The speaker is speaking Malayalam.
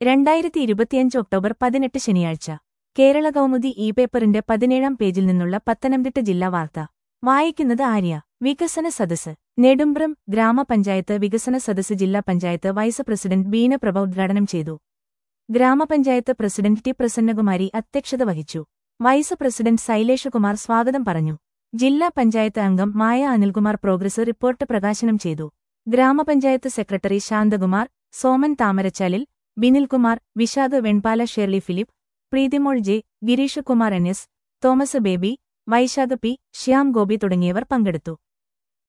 രണ്ടായിരത്തി ഇരുപത്തിയഞ്ച് ഒക്ടോബർ പതിനെട്ട് ശനിയാഴ്ച കേരള കൗമുദി ഇ പേപ്പറിന്റെ പതിനേഴാം പേജിൽ നിന്നുള്ള പത്തനംതിട്ട ജില്ലാ വാർത്ത വായിക്കുന്നത് ആര്യ വികസന സദസ് നെടുമ്പ്രം ഗ്രാമപഞ്ചായത്ത് വികസന സദസ് ജില്ലാ പഞ്ചായത്ത് വൈസ് പ്രസിഡന്റ് ബീന പ്രഭ ഉദ്ഘാടനം ചെയ്തു ഗ്രാമപഞ്ചായത്ത് പ്രസിഡന്റ് ടി പ്രസന്നകുമാരി അധ്യക്ഷത വഹിച്ചു വൈസ് പ്രസിഡന്റ് ശൈലേഷകുമാർ സ്വാഗതം പറഞ്ഞു ജില്ലാ പഞ്ചായത്ത് അംഗം മായ അനിൽകുമാർ പ്രോഗ്രസ് റിപ്പോർട്ട് പ്രകാശനം ചെയ്തു grama panchayat secretary Santhakumar Soman Thamarachalil Binilkumar Vishakh Venpala Shirley Philip Preethimol J Girish Kumar N S Thomas Baby Vaisakh P Shyam Gopi തുടങ്ങിയവർ പങ്കെടുത്തു